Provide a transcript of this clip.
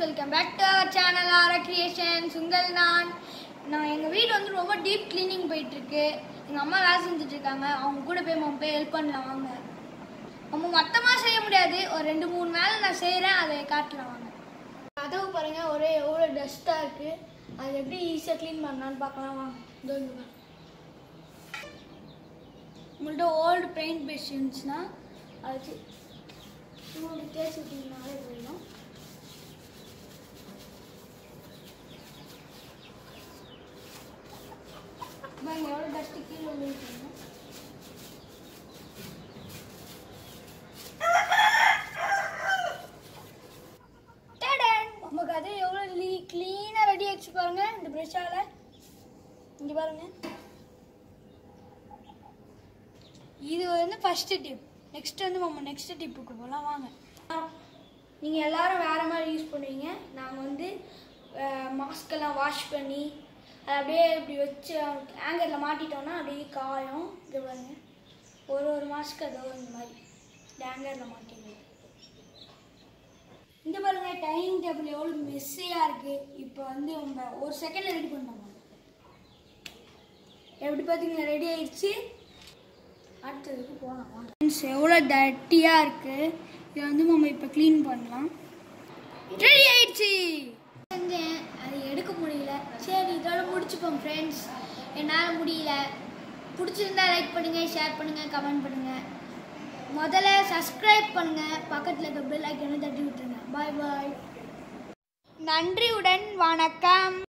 Welcome back to our channel Aara creations உங்கள் நான் நான் எங்கள் வீடு வந்து ரொம்ப டீப் க்ளீனிங் போயிட்டுருக்கு எங்கள் அம்மா வேலை செஞ்சுட்டு இருக்காங்க அவங்க கூட போய் நம்ம போய் ஹெல்ப் பண்ணலாம் வாங்க நம்ம மொத்தமாக செய்ய முடியாது ஒரு ரெண்டு மூணு வேலை நான் செய்கிறேன் அதை காட்டலாம் வாங்க கதவு பாருங்கள் ஒரே எவ்வளோ டஸ்ட்டாக இருக்குது அது எப்படி ஈஸியாக க்ளீன் பண்ணலான்னு பார்க்கலாம் வாங்க இதோ இங்க பாருங்க. உங்கள்கிட்ட ஓல்டு பெயிண்ட் ப்ரஷ் இருந்துச்சுன்னா அது வச்சு உங்களுக்கு தேய்ச்சி விட்டீங்கனாலே போயிடும் பாருங்க எவ்வளோ டஸ்ட்டு கீழே விழுந்துருக்கீங்க டேடன்! நமக்கு அது எவ்வளோ லீ க்ளீனாக ரெடி ஆச்சு பாருங்க இந்த ப்ரெஷ்ஷால் இங்கே பாருங்க இது வந்து ஃபஸ்ட்டு டிப் நெக்ஸ்ட் வந்து நம்ம நெக்ஸ்ட் டிப்புக்கு போகலாம் வாங்க நீங்கள் எல்லாரும் வேறு மாதிரி யூஸ் பண்ணுவீங்க நாங்கள் வந்து மாஸ்கெல்லாம் வாஷ் பண்ணி அதை அப்படியே இப்படி வச்சு ஆங்கரில் மாட்டிட்டோம்னா அப்படியே காயும் இது பாருங்க ஒரு ஒரு மாஸ்க்கு அதோ இந்த மாதிரி ஆங்கரில் மாட்டிடுவோம் இந்த பாருங்க டைனிங் டேபிள் எவ்வளோ மெஸ்ஸியாக இருக்குது இப்போ வந்து நம்ம ஒரு செகண்டில் ரெடி பண்ணோம் எப்படி பார்த்தீங்கன்னா ரெடி ஆயிடுச்சு அடுத்ததுக்கு போகலாம் வாங்க ஃப்ரெண்ட்ஸ் எவ்வளோ டர்ட்டியாக இருக்குது இதை வந்து நம்ம இப்போ க்ளீன் பண்ணலாம் ரெடி ஆயிடுச்சு செஞ்சேன் அது எடுக்க முடியல சரி இதோட முடிச்சுப்போம் ஃப்ரெண்ட்ஸ் என்னால் முடியல பிடிச்சிருந்தா லைக் பண்ணுங்கள் ஷேர் பண்ணுங்கள் கமெண்ட் பண்ணுங்கள் முதல்ல சப்ஸ்கிரைப் பண்ணுங்கள் பக்கத்தில் இருக்க பெல் ஐக்கனை தட்டி விட்டுருங்க பாய் பாய் நன்றியுடன் வணக்கம்